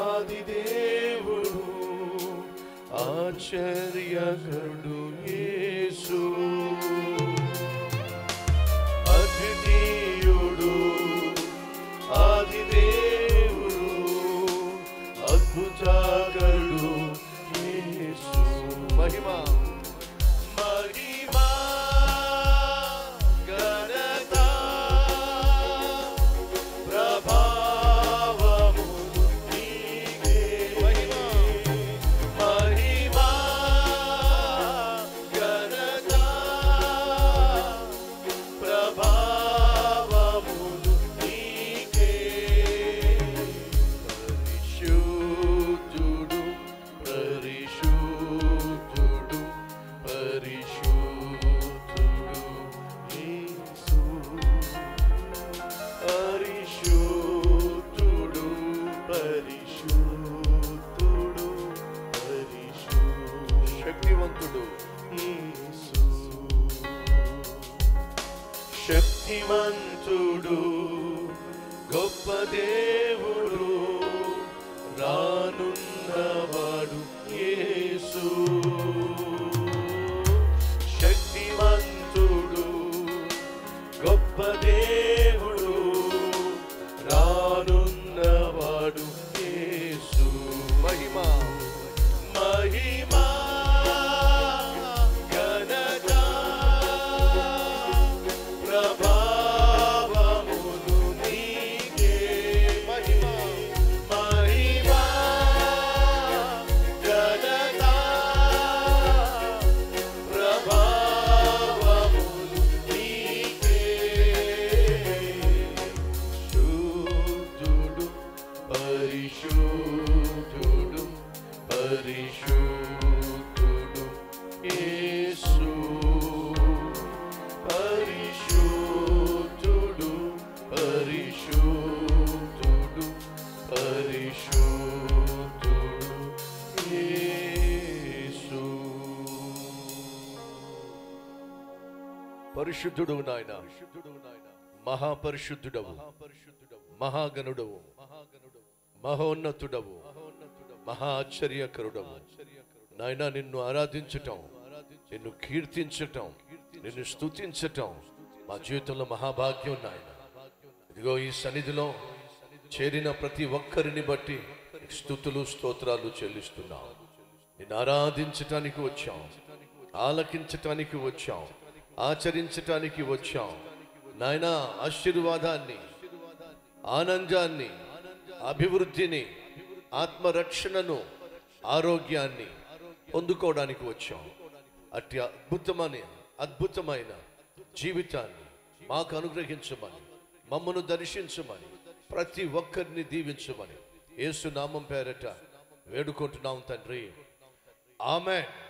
ఆది దేవుడు ఆశ్చర్యకరుడు యేసు అద్వితీయుడు ఆది దేవుడు అద్భుతకరుడు యేసు మహిమ మహిమ ఘనత ప్రభావము నీకే మహిమ మహిమ ఘనత ప్రభావములు నీకే పరిశుద్ధుడు పరిశుద్ధుడు పరిశుద్ధుడు యేసు పరిశుద్ధుడు పరిశుద్ధుడు పరిశుద్ధుడు శక్తివంతుడు యేసు శక్తివంతుడు గొప్ప దేవుడు రానున్నవాడు యేసు శక్తివంతుడు గొప్ప దేవుడు రానున్నవాడు యేసు మహిమ మహిమ ఘనత ప్రభావములు నీకే మహిమ మహిమ ఘనత ప్రభావములు నీకే శుద్ధుడు పరిశుద్ధుడు పరిశుద్ధుడు యేసు పరిశుద్ధుడు పరిశుద్ధుడు పరిశుద్ధుడు యేసు పరిశుద్ధుడు నాయన మహాపరిశుద్ధుడవు మహాగణుడవు మహోన్నతుడవు మహా ఆశ్చర్యకరుడవు నాయన నిన్ను ఆరాధించటం నిన్ను కీర్తించటం నిన్ను స్తుతించటం మా జీవితంలో మహాభాగ్యం నాయన ఇదిగో ఈ సన్నిధిలో చేరిన ప్రతి ఒక్కరిని బట్టి నీకు స్తుతులు స్తోత్రాలు చెల్లిస్తున్నాం నిన్ను ఆరాధించటానికి వచ్చాం ఆలకించటానికి వచ్చాం ఆచరించటానికి వచ్చాం నాయన ఆశీర్వాదాన్ని ఆనందాన్ని అభివృద్ధిని ఆత్మరక్షణను ఆరోగ్యాన్ని పొందుకోవడానికి వచ్చాం అట్టి అద్భుతమైన అద్భుతమైన జీవితాన్ని మాకు అనుగ్రహించమని మమ్మను దర్శించమని ప్రతి ఒక్కరిని దీవించమని యేసు నామం పేరట వేడుకుంటున్నాం తండ్రి ఆమెన్